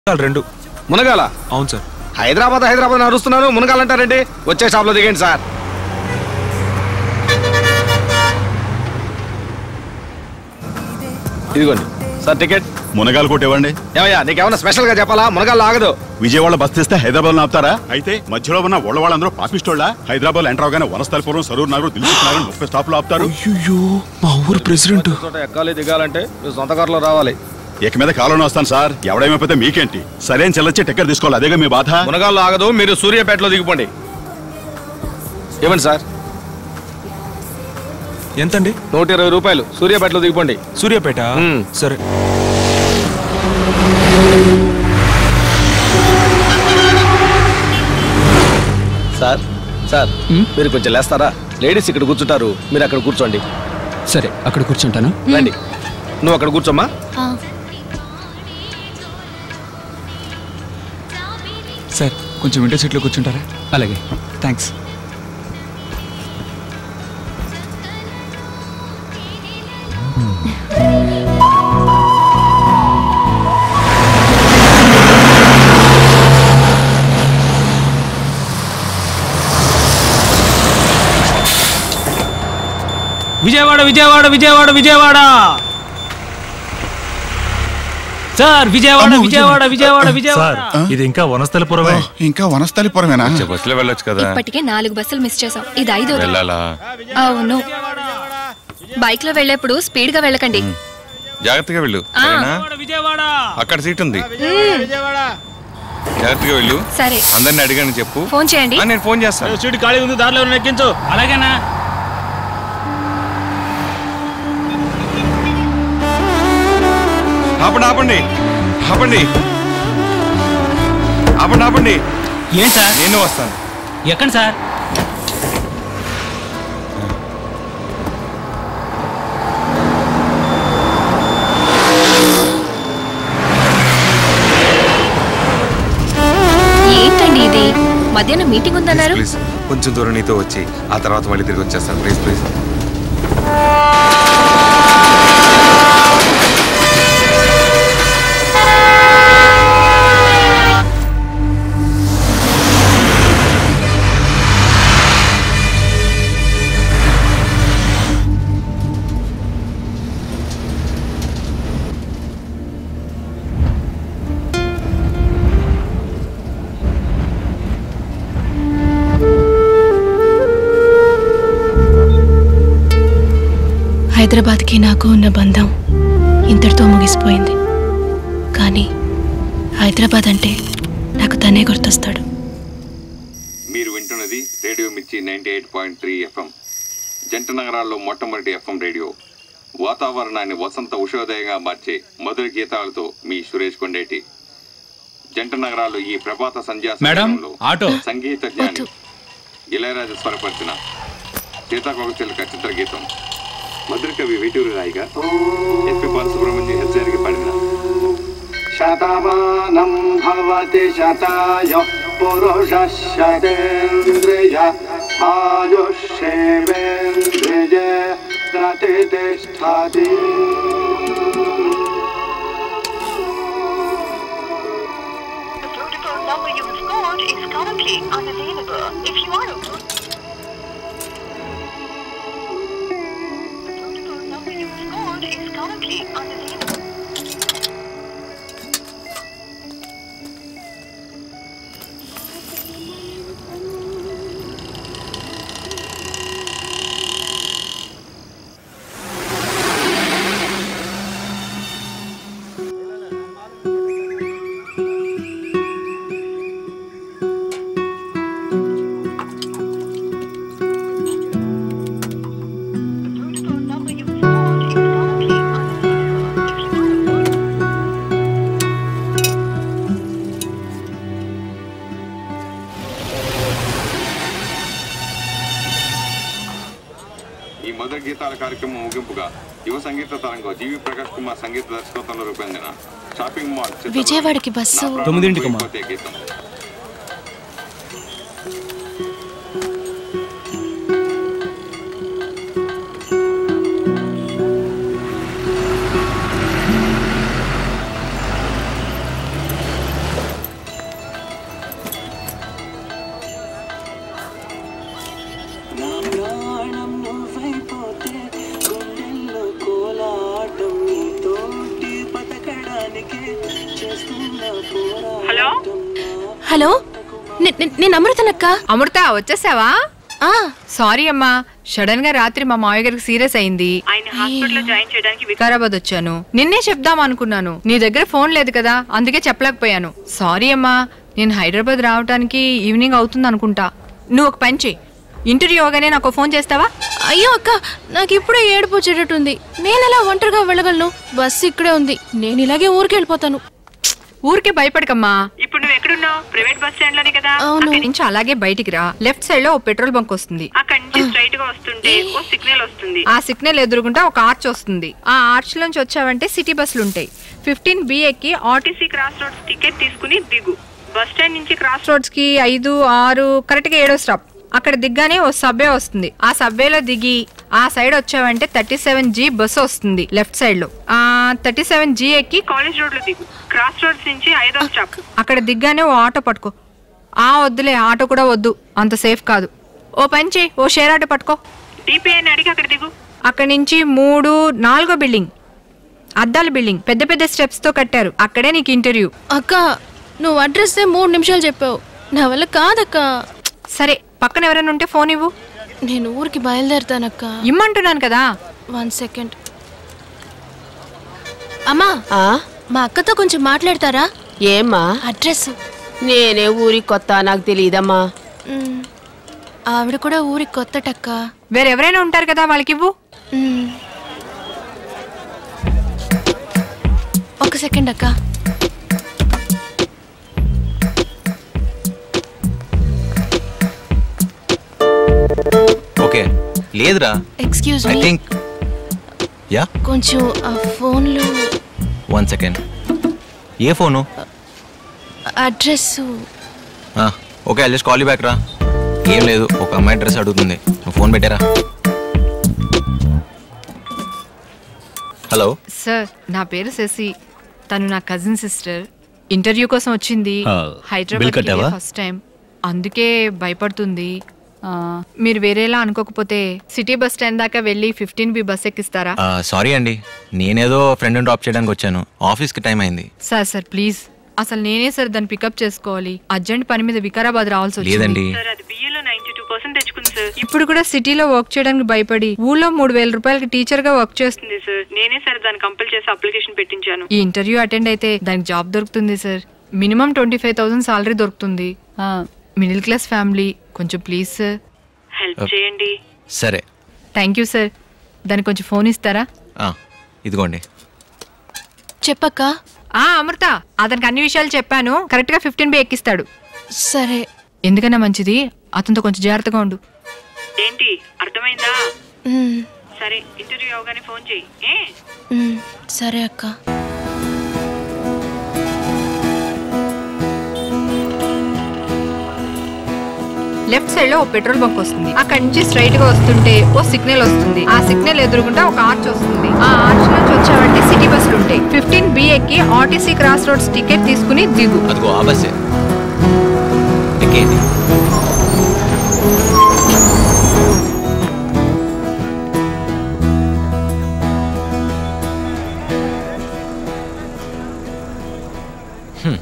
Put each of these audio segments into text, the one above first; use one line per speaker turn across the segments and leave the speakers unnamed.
చాలు రెండు
మునగాల
అవును సార్
హైదరాబాద్ హైదరాబాద్ నడుస్తున్నాను మునగాలంటారండి వచ్చే షాప్లో దిగండి సార్ ఇదిగోండి సార్ టికెట్
మునగాలు కొట్టేవండి
ఏమయ్యా నీకేమన్నా స్పెషల్ గా చెప్పాలా మునగాలు ఆగదు
విజయవాడ బస్ తెస్తే హైదరాబాద్ ఆపుతారా అయితే మధ్యలో ఉన్న ఓళ్ళ వాళ్ళందరూ పాపిస్తోళ్ళ హైదరాబాద్ ఎంటర్ అవగానే వనస్థలపురం సరూర్ నగర్ దిల్సుకున్నారు ముప్పై స్టాప్ లో ఆపుతారు
అయ్యో మా ఊరు ప్రెసిడెంట్
చోట ఎక్కాలి దిగాలంటే మీరు సొంత కారులో రావాలి
ఇక మీద కాలంలో వస్తాను సార్ ఎవడేమైపోతే మీకేంటి సరైన చెల్లొచ్చి టికెట్ తీసుకోవాలి అదేగా మీ బాధ
మునగాల్లో ఆగదు మీరు సూర్యాపేటలో దిగిపోండి ఇవ్వండి సార్
ఎంతండి
నూట ఇరవై రూపాయలు సూర్యాపేటలో దిగిపోండి
సూర్యాపేట
మ్మ్.
సరే
సార్ సార్ మీరు కొంచెం లేస్తారా లేడీస్ ఇక్కడ కూర్చుంటారు మీరు అక్కడ కూర్చోండి
సరే అక్కడ కూర్చుంటాను
రండి నువ్వు అక్కడ కూర్చోమ్మా
సార్ కొంచెం విండో సీట్లో కూర్చుంటారా అలాగే థ్యాంక్స్
విజయవాడ విజయవాడ విజయవాడ విజయవాడ సార్ విజయవాడ విజయవాడ విజయవాడ విజయవాడ
ఇది ఇంకా వనస్థలపురమే
ఇంకా వనస్థలిపురమేనా
బస్సులో వెళ్ళొచ్చు కదా
ఇప్పటికే నాలుగు బస్సులు మిస్ చేసాం ఇది ఐదో
వెళ్ళాలా
అవును బైక్ లో వెళ్ళేప్పుడు స్పీడ్ గా వెళ్ళకండి
జాగ్రత్తగా వెళ్ళు సరేనా
విజయవాడ
అక్కడ సీట్ ఉంది జాగ్రత్తగా వెళ్ళు
సరే
అందరిని అడిగాను చెప్పు
ఫోన్ చేయండి
ఆ, నేను ఫోన్ చేస్తాను
సీటు ఖాళీ ఉంది దారిలో ఎవరిని ఎక్కించు అలాగేనా
ఆపండి ఆపండి ఆపండి ఆపండి ఆపండి
ఏం సార్
నేను వస్తాను
ఎక్కండి సార్
ఏంటండి ఇది మధ్యాహ్నం మీటింగ్ ఉందన్నారు
ప్లీజ్ కొంచెం దూరం నీతో వచ్చి ఆ తర్వాత మళ్ళీ తిరిగి వచ్చేస్తాను ప్లీజ్ ప్లీజ్
హైదరాబాద్కి నాకు ఉన్న బంధం ఇంతటితో ముగిసిపోయింది కానీ హైదరాబాద్ అంటే నాకు తనే గుర్తొస్తాడు
మీరు వింటున్నది radio Mirchi ninety eight point three FM జంట నగరాల్లో మొట్టమొదటి ఎఫ్ఎం రేడియో వాతావరణాన్ని వసంత ఉషోదయంగా మార్చే మధుర గీతాలతో మీ సురేష్ కొండేటి జంట నగరాల్లో ఈ ప్రభాత సంధ్యా
మేడం,
సమయంలో
ఆటో.
సంగీత జ్ఞాని ఇళయరాజా స్వరపరిచిన సీతాకోక చిలుక చిత్రగీతం మధుర కవి వేటూరు రాయిగా ఎస్పి బాలసుబ్రహ్మణ్యం హెచ్చరిక పాడిన
శతమానం భవతి శతాయ పురుష శతేంద్రియ ఆయుష్యేవేంద్రియ ప్రతిష్టతి
ఈ మొదటి గీతాల కార్యక్రమం ముగింపుగా యువ సంగీత తరంగం జీవి ప్రకాష్ కుమార్ సంగీత దర్శకత్వంలో రూపొందిన షాపింగ్ మాల్ చిత్రంలో
విజయవాడకి బస్సు
నా ప్రాణం
తొమ్మిదింటికమ్మా.
పోయిపోతే గీతం
హలో
హలో నే- నే- నేను అమృతనక్క
అమృత వచ్చేసావా సారీ అమ్మా సడన్ గా రాత్రి మా మామయ్య గారికి సీరియస్ అయింది ఆయన హాస్పిటల్లో జాయిన్ చేయడానికి వికారాబాద్ వచ్చాను నిన్నే చెప్దాం అనుకున్నాను నీ దగ్గర ఫోన్ లేదు కదా అందుకే చెప్పలేకపోయాను సారీ అమ్మా నేను హైదరాబాద్ రావడానికి ఈవినింగ్ అవుతుంది అనుకుంటా నువ్వు ఒక పని చెయ్యి ఇంటర్వ్యూ అవగానే నాకు ఒక ఫోన్ చేస్తావా
అయ్యో అక్క నాకు ఇప్పుడే ఏడుపు వచ్చేటట్టుంది నేను ఎలా ఒంటరిగా వెళ్ళగలను బస్సు ఇక్కడే ఉంది నేను ఇలాగే ఊరికి వెళ్ళిపోతాను
ఊరికే భయపడకమ్మా ఇప్పుడు నువ్వు ఎక్కడున్నావు ప్రైవేట్ బస్ స్టాండ్ లోనే కదా అక్కడి నుంచి అలాగే బయటికి రా లెఫ్ట్ సైడ్ లో ఓ పెట్రోల్ బంక్ వస్తుంది అక్కడి నుంచి స్ట్రైట్ గా వస్తుంటే ఓ సిగ్నల్ వస్తుంది ఆ సిగ్నల్ ఎదురుగుంటా ఒక ఆర్చ్ వస్తుంది ఆ ఆర్చ్ నుంచి వచ్చావంటే సిటీ బస్సులు ఉంటాయి ఫిఫ్టీన్ బి ఎక్కి ఆర్టీసీ క్రాస్ రోడ్స్ టికెట్ తీసుకుని దిగు బస్ స్టాండ్ నుంచి క్రాస్ రోడ్స్ కి ఐదు ఆరు కరెక్ట్ గా ఏడో స్టాప్ అక్కడ దిగ్గానే ఓ సబ్వే వస్తుంది ఆ సబ్వేలో దిగి ఆ సైడ్ వచ్చావంటే థర్టీ సెవెన్ జీ బస్సు వస్తుంది లెఫ్ట్ సైడ్ లో ఆ థర్టీ సెవెన్ జీ ఎక్కి కాలేజ్ రోడ్ లో దిగు క్రాస్ రోడ్స్ నుంచి ఐదో స్టాప్ అక్కడ దిగ్గానే ఓ ఆటో పట్టుకో ఆ వద్దులే ఆటో కూడా వద్దు అంత సేఫ్ కాదు ఓ పని చేయి ఓ షేర్ ఆటో పట్టుకో డిపిఐ అడిగి అక్కడ దిగు అక్కడ నుంచి మూడు నాలుగో బిల్డింగ్ అద్దాల బిల్డింగ్ పెద్ద పెద్ద స్టెప్స్ తో కట్టారు అక్కడే నీకు ఇంటర్వ్యూ
అక్క నువ్వు అడ్రస్ మూడు నిమిషాలు చెప్పావు నా వల్ల కాదక్క
సరే పక్కన ఎవరైనా ఉంటే ఫోన్ ఇవ్వు
నేను ఊరికి బయలుదేరుతానక్క
ఇమ్మంటున్నాను కదా
వన్ సెకండ్ అమ్మా మా అక్కతో కొంచెం మాట్లాడతారా
ఏమ్మా
అడ్రస్
నేనే ఊరి కొత్త నాకు తెలియదమ్మా
మ్, ఆవిడ కూడా ఊరికి కొత్తటక్క
వేరెవరైనా ఉంటారు కదా వాళ్ళకి ఇవ్వు
మ్. ఒక సెకండ్ అక్క
ఓకే లేదురా
excuse
I
me
think yeah
కొంచెం ఆ ఫోన్లో
వన్ సెకండ్ ఏ phone
address
okay I just call you back రా ఏం లేదు ఒక అమ్మాయి అడ్రస్ అడుగుతుంది నువ్వు ఫోన్ పెట్టారా హలో
సార్ నా పేరు శశి తను నా కజిన్ సిస్టర్ ఇంటర్వ్యూ కోసం వచ్చింది
ఆ, బిల్
హైదరాబాద్
కట్టావా?
ఫస్ట్ టైం అందుకే భయపడుతుంది ఆ, మీరు వేరేలా అనుకోకపోతే సిటీ బస్ స్టాండ్ దాకా వెళ్ళి ఫిఫ్టీన్ బి బస్ ఎక్కిస్తారా
సారీ అండి నేనేదో ఫ్రెండ్ డ్రాప్ చేయడానికి వచ్చాను ఆఫీస్కి టైం అయింది
సార్ సార్ ప్లీజ్ అసలు నేనే సార్ దాన్ని పికప్ చేసుకోవాలి అర్జెంట్ పని మీద వికారాబాద్ రావాల్సి వచ్చింది
లేదండి.
ఇప్పుడు కూడా సిటీలో వర్క్ చేయడానికి భయపడి ఊళ్ళో మూడు వేల రూపాయలకి టీచర్ గా వర్క్ చేస్తుంది సార్ నేనే సార్ దాన్ని కంపల్ చేసి అప్లికేషన్ పెట్టించాను ఈ ఇంటర్వ్యూ అటెండ్ అయితే దానికి జాబ్ దొరుకుతుంది sir minimum twenty five thousand salary దొరుకుతుంది మిడిల్ క్లాస్ ఫ్యామిలీ కొంచెం ప్లీజ్ సార్ హెల్ప్ చేయండి
సరే
థ్యాంక్ యూ సార్ దానికి కొంచెం ఫోన్ ఇస్తారా
ఆ, ఇదిగోండి
చెప్పక్క
ఆ అమృత అతనికి అన్ని విషయాలు చెప్పాను కరెక్ట్ గా ఫిఫ్టీన్ బి ఎక్కిస్తాడు
సరే
ఎందుకన్నా మంచిది అతనితో కొంచెం జాగ్రత్తగా ఉండు
ఏంటి అర్థమైందా
మ్,
సరే ఇంటర్వ్యూ అవగానే ఫోన్ చెయ్యి ఏ
మ్, సరే అక్క
లెఫ్ట్ సైడ్ లో ఓ పెట్రోల్ బంక్ వస్తుంది అక్కడి నుంచి స్ట్రైట్ గా వస్తుంటే ఓ సిగ్నల్ వస్తుంది ఆ సిగ్నల్ ఎదురుగుండా ఒక ఆర్చ్ వస్తుంది ఆ ఆర్చ్ నుంచి వచ్చావంటే సిటీ బస్సులు ఉంటాయి ఫిఫ్టీన్ బి ఎక్కి ఆర్టీసీ క్రాస్ రోడ్స్ టికెట్ తీసుకుని దిగు
అదిగో ఆ బస్సే ఎక్కేయండి హ్మ్.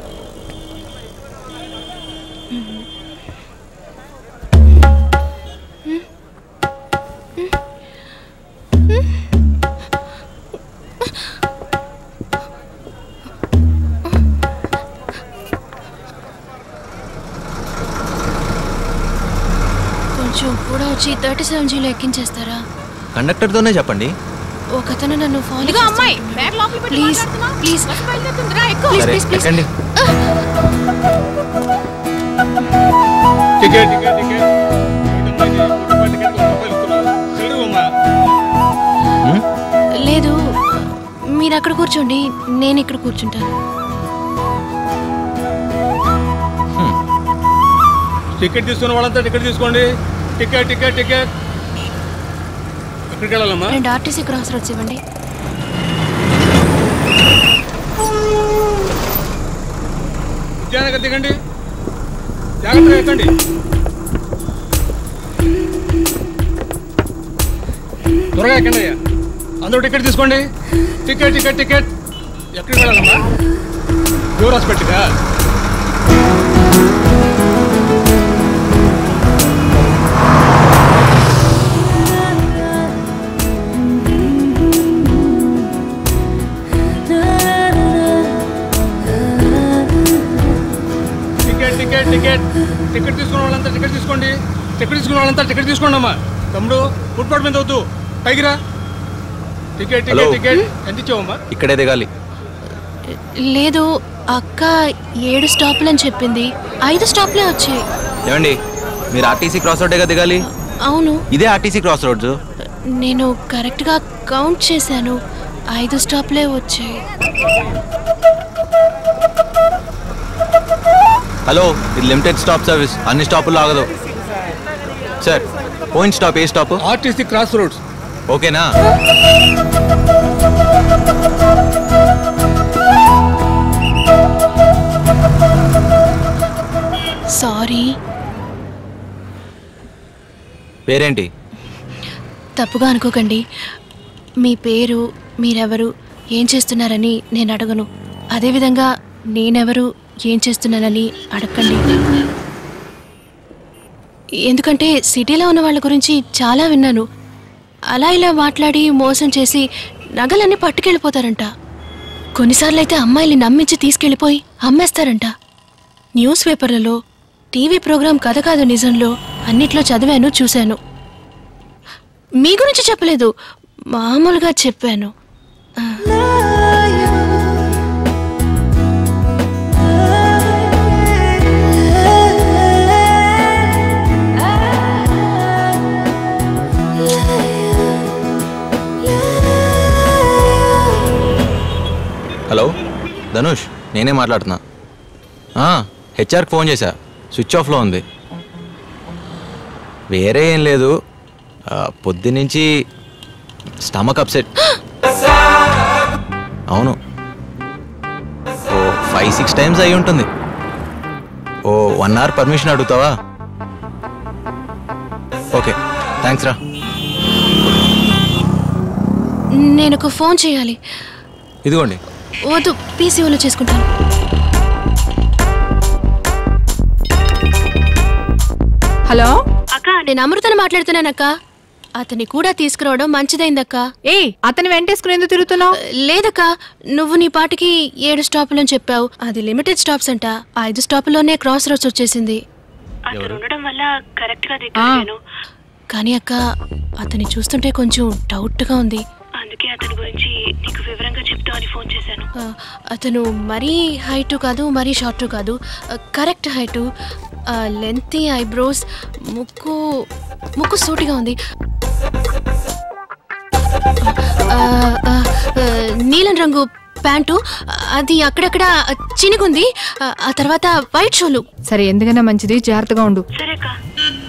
కొంచెం కూడా వచ్చి థర్టీ సెవెన్ జీలో ఎక్కించేస్తారా
కండక్టర్తోనే చెప్పండి
ఒకతను నన్ను ఫాలో
ఇదిగో అమ్మాయి, బ్యాగ్ లోపల పెట్టి
ప్లీజ్ ప్లీజ్ ప్లీజ్
సరే
ప్లీజ్ ప్లీజ్
ఎక్కండి
టికెట్ టికెట్ టికెట్ తెలుగుమ్మా
లేదు మీరు అక్కడ కూర్చోండి నేను ఇక్కడ కూర్చుంటాను
టికెట్ తీసుకున్న వాళ్ళంతా టికెట్ తీసుకోండి టికెట్ టికెట్ టికెట్ ఎక్కడికి వెళ్ళాలమ్మా
రెండు ఆర్టీసీ క్రాస్ రోడ్స్ ఇవ్వండి
ఉద్యానగర్ దిగండి జాగ్రత్తగా ఎక్కండి త్వరగా ఎక్కండి అయ్యా అందరూ టికెట్ తీసుకోండి టికెట్ టికెట్ టికెట్ ఎక్కడికి వెళ్ళాలమ్మా ఎవరు హాస్పిటల్గా టికెట్ టికెట్ టికెట్ టికెట్ తీసుకున్న వాళ్ళంతా టికెట్ తీసుకోండి టికెట్ తీసుకున్న వాళ్ళంతా టికెట్ తీసుకోండి అమ్మా తమ్ముడు ఫుట్పాత్ మీద వద్దు పైకి రా టికెట్
హలో.
టికెట్ టికెట్ ఎంత ఇచ్చావమ్మా
ఇక్కడే దిగాలి
లేదు అక్క ఏడు స్టాప్లు అని చెప్పింది ఐదు స్టాప్లే వచ్చాయి
ఏమండి మీరు ఆర్టీసీ క్రాస్ రోడ్డేగా దిగాలి
అవును
ఇదే ఆర్టీసీ క్రాస్ రోడ్స్
నేను కరెక్ట్గా కౌంట్ చేశాను ఐదు స్టాప్లే వచ్చాయి
హలో ఇది లిమిటెడ్ స్టాప్ సర్వీస్ అన్ని స్టాపుల్లో ఆగదు సార్ పోయిన స్టాప్ ఏ స్టాప్
ఆర్టీసీ క్రాస్ రోడ్స్
ఓకేనా
సారీ
పేరేంటి
తప్పుగా అనుకోకండి మీ పేరు మీరెవరు ఏం చేస్తున్నారని నేను అడగను అదేవిధంగా నేనెవరు ఏం చేస్తున్నానని అడగండి ఎందుకంటే సిటీలో ఉన్న వాళ్ళ గురించి చాలా విన్నాను అలా ఇలా మాట్లాడి మోసం చేసి నగలన్నీ పట్టుకెళ్ళిపోతారంట కొన్నిసార్లు అయితే అమ్మాయిల్ని నమ్మించి తీసుకెళ్ళిపోయి అమ్మేస్తారంట న్యూస్ పేపర్లలో టీవీ ప్రోగ్రాం కథ కాదు నిజంలో అన్నిట్లో చదివాను చూశాను మీ గురించి చెప్పలేదు మామూలుగా చెప్పాను
హలో ధనుష్ నేనే మాట్లాడుతున్నా హెచ్ఆర్కి ఫోన్ చేశా స్విచ్ ఆఫ్లో ఉంది వేరే ఏం లేదు ఆ, పొద్దునుంచి స్టమక్ అప్సెట్ అవును ఓ ఫైవ్ సిక్స్ టైమ్స్ అయి ఉంటుంది ఓ వన్ అవర్ పర్మిషన్ అడుగుతావా ఓకే థ్యాంక్స్ రా
నేను ఒక ఫోన్ చేయాలి
ఇదిగోండి
వద్దు పీసీఓలో చేసుకుంటాను
హలో
అక్క నేను అమృతను మాట్లాడుతున్నానక్క అతన్ని కూడా తీసుకురావడం మంచిదైందక్క
ఏ అతని వెంటేసుకుని ఎందుకు తిరుగుతున్నావు
లేదక్క నువ్వు నీ పాటికి ఏడు స్టాపులు అని చెప్పావు అది లిమిటెడ్ స్టాప్స్ అంట ఐదు స్టాపుల్లోనే క్రాస్ రోడ్స్ వచ్చేసింది
అతను ఉండడం వల్ల కరెక్ట్ గా దిగాను
కానీ అక్క అతన్ని చూస్తుంటే కొంచెం డౌట్గా ఉంది
అందుకే అతని గురించి నీకు వివరంగా చెప్తామని ఫోన్ చేశాను
ఆ, అతను మరీ హైటు కాదు మరీ షార్ట్ కాదు ఆ, కరెక్ట్ హైటు లెంతీ ఐబ్రోస్ ముక్కు ముక్కు సూటిగా ఉంది ఆ, ఆ, ఆ, నీలం రంగు ప్యాంటు అది అక్కడక్కడ చినుగుంది ఆ, ఆ తర్వాత వైట్ షోలు
సరే ఎందుకైనా మంచిది జాగ్రత్తగా ఉండు
సరే అక్క